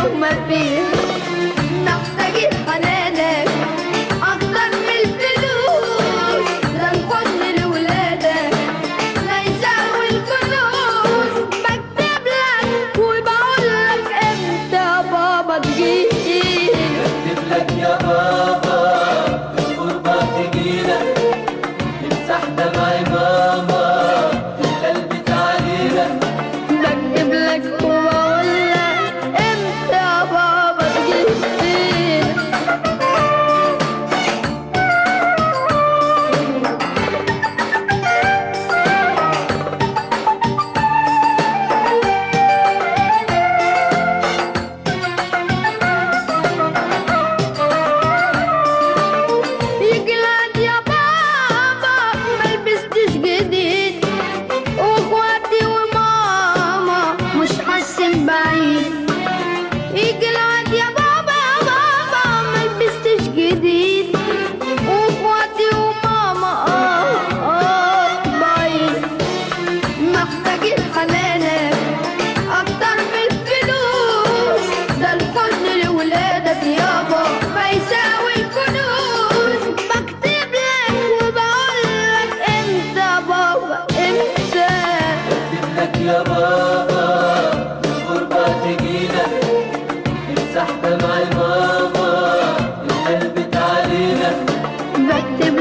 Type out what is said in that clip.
وما فيه محتاجين حنانك أكتر من الفلوس ده الحضن لولادك لا يساوي الكنوز بكتب لك وبقول لك امتى بابا تجيلي بكتب لك يا بابا الغربة تجيلك نمسح دمع ماما القلب تعاليلك بكتب لك وبقول لك امتى بابا تجيلي يجلد يا بابا ما لبستش جديد واخواتي وماما مش حاسين بعيد يجلد يا بابا يا بابا ما لبستش جديد واخواتي وماما اه اه بعيد محتاجين حنانك اكتر من الفلوس ده الحزن لولادك يابا ما يساوي الكنوز بكتب لك وبقول لك امتى بابا امتى بكتب لك يا بابا الغربة تجيلك نمسح دمع ماما القلب تعاليلك بكتب